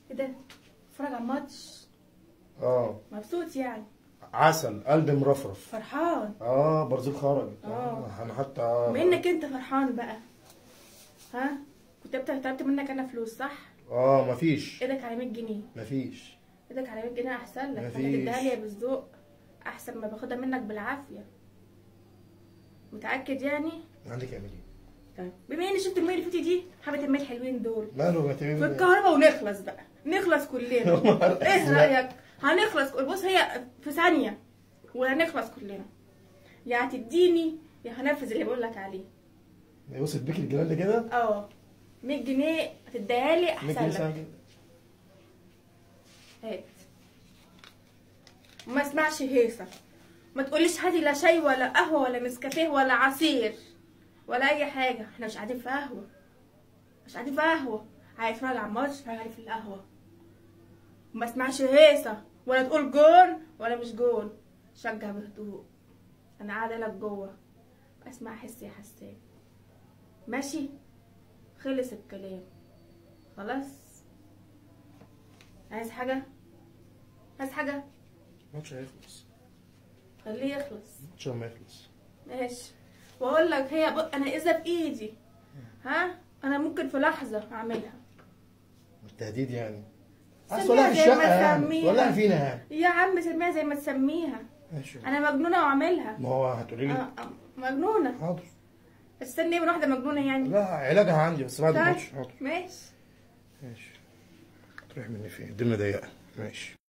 ايه ده اتفرج على الماتش اه مبسوط يعني عسل قلبي مرفرف فرحان اه برازيل خرجت آه. انا حتى بما انك انت فرحان بقى ها كنت انت طلبت منك انا فلوس صح اه مفيش ايدك على 100 جنيه مفيش ايدك على 100 جنيه احسن لك مفيش. فانا تديها لي بالذوق احسن ما باخدها منك بالعافيه متاكد يعني عندك اعمل ايه طيب بما اني شفت المية اللي فاتت دي حبه المية الحلوين دول ماله ما في تعمل الكهرباء ونخلص بقى نخلص كلنا ايه رايك هنخلص كل- بص هي في ثانيه وهنخلص كلنا يا هتديني يا هنفذ اللي بقول لك عليه وصل بيك الجلال ده كده اه 100 جنيه هتديها لي 100 احسن جنيه لك ساعة كده. هات ما اسمعش هيصه ما تقوليش هاتي لا شاي ولا قهوه ولا نسكافيه ولا عصير ولا اي حاجه احنا مش قاعدين في قهوه مش قاعدين في قهوه عايز اتفرج على الماتش اتفرج عليه في القهوه ما اسمعش هيصه ولا تقول جون ولا مش جون شجع بهدوء انا قاعده لك جوه اسمع حس يا حسان ماشي خلص الكلام خلاص عايز حاجه عايز حاجه الماتش هيخلص خليه يخلص الماتش ما يخلص ماشي واقول لك هي ب... انا اذا بايدي ها انا ممكن في لحظه اعملها التهديد يعني سميها عايز تولعها في زي ما الشقة يعني تسميها. تولعها فينا يعني يا عم سميها زي ما تسميها ماشي انا مجنونه واعملها ما هو هتقولي لي آه، آه، مجنونه حاضر استني من واحده مجنونه يعني لا علاجها عندي بس بعد طيب، الماتش حاضر ماشي ماشي تروح مني فين الدنيا ضيقة ماشي